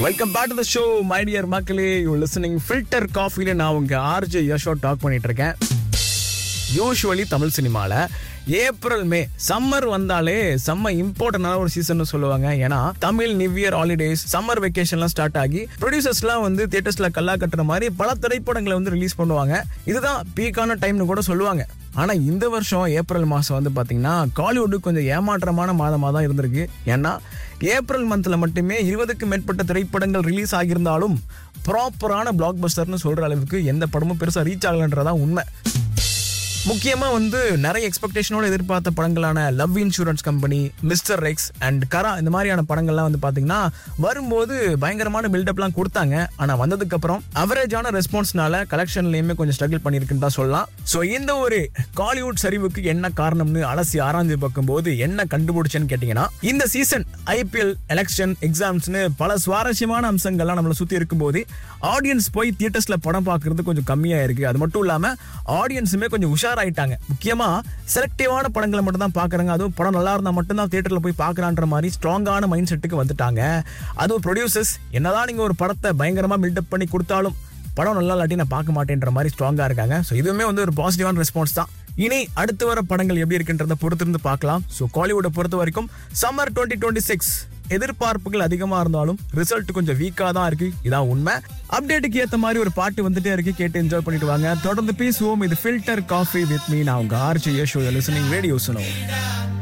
welcome back to the show my dear மக்களே you listening filter காஃபில நான் உங்க ஆர்ஜே யஷோ டாக் பண்ணிட்டு இருக்கேன் யூஸ்வலி தமிழ் சினிமால ஏப்ரல் மே சம்மர் வந்தாலே செம்ம இம்பார்ட்டன்டான ஒரு சீசன் சொல்லுவாங்க ஏன்னா Tamil new year holidays summer வெக்கேஷன்லாம் ஸ்டார்ட் ஆகி ப்ரொடியூசர்ஸ்லாம் வந்து தியேட்டர்ஸ்ல கல்லா கட்டுற மாதிரி பல திரைப்படங்களை வந்து ரிலீஸ் பண்ணுவாங்க இதுதான் பீக்கான டைம்னு கூட சொல்லுவாங்க ஆனா இந்த வருஷம் ஏப்ரல் மாசம் வந்து பாத்தீங்கன்னா காலிவுட் கொஞ்சம் ஏமாற்றமான மாதமா தான் இருந்திருக்கு ஏன்னா ஏப்ரல் மந்த்ல மட்டுமே இருபதுக்கும் மேற்பட்ட திரைப்படங்கள் ரிலீஸ் ஆகியிருந்தாலும் ப்ராப்பரான பிளாக் பஸ்டர்னு சொல்ற அளவுக்கு எந்த படமும் பெருசா ரீச் ஆகலன்றதான் உண்மை முக்கியமா வந்து நிறைய எக்ஸ்பெக்டேஷனோட எதிர்பார்த்த படங்களான love insurance company mister X and கரா இந்த மாதிரியான படங்கள்லாம் வந்து பாத்தீங்கன்னா வரும்போது பயங்கரமான பில்டப்லாம் கொடுத்தாங்க ஆனா வந்ததுக்கு அப்புறம் அவரேஜான ரெஸ்பான்ஸ்னால கலெக்ஷன்லயுமே கொஞ்சம் ஸ்ட்ரகிள் பண்ணியிருக்குன்னு தான் சொல்லலாம் ஸோ இந்த ஒரு காலிவுட் சரிவுக்கு என்ன காரணம்னு அலசி ஆராய்ந்து பார்க்கும்போது என்ன கண்டுபிடிச்சேன்னு கேட்டீங்கன்னா இந்த சீசன் ஐபிஎல் எலெக்ஷன் எக்ஸாம்ஸ்னு பல சுவாரஸ்யமான அம்சங்கள்லாம் நம்மளை சுத்தி இருக்கும்போது ஆடியன்ஸ் போய் தியேட்டர்ஸ்ல படம் பார்க்கறது கொஞ்சம் கம்மியா இருக்கு அது மட்டும் இல்லாம ஆடியன்ஸுமே கொஞ்சம் உஷாராயிட்டாங்க முக்கியமா செலக்டிவான படங்களை மட்டும் தான் பாக்குறாங்க அதுவும் படம் நல்லா இருந்தா மட்டும்தான் தியேட்டர்ல போய் பார்க்கலான்ற மாதிரி ஸ்ட்ராங்கான மைண்ட் செட்டுக்கு வந்துட்டாங்க அதுவும் ப்ரொடியூசர்ஸ் என்னதான் நீங்க ஒரு படத்தை பயங்கரமா பில்டப் பண்ணி கொடுத்தாலும் படம் நல்லா இல்லாட்டி நான் பார்க்க மாட்டேன்ற மாதிரி ஸ்ட்ராங்கா இருக்காங்க ஸோ இதுவுமே வந்து ஒரு பாசிட்டிவான ரெஸ்பான்ஸ் தான் இனி அடுத்து வர படங்கள் எப்படி இருக்குன்றத பொறுத்திருந்து பார்க்கலாம் ஸோ காலிவுட்டை பொறுத்த வரைக்கும் சம்மர் டுவெண்ட்டி டுவெண்ட்டி சிக்ஸ் எதிர்பார்ப்புகள் அதிகமா இருந்தாலும் ரிசல்ட் கொஞ்சம் வீக்கா தான் இருக்கு இதான் உண்மை அப்டேட்டுக்கு ஏத்த மாதிரி ஒரு பாட்டு வந்துட்டே இருக்கு கேட்டு என்ஜாய் பண்ணிட்டு வாங்க தொடர்ந்து பேசுவோம் இது ஃபில்டர் காஃபி வித் மீ நான் உங்க ஆர்ஜி யஷோ லிசனிங் ரேடியோ சுனோ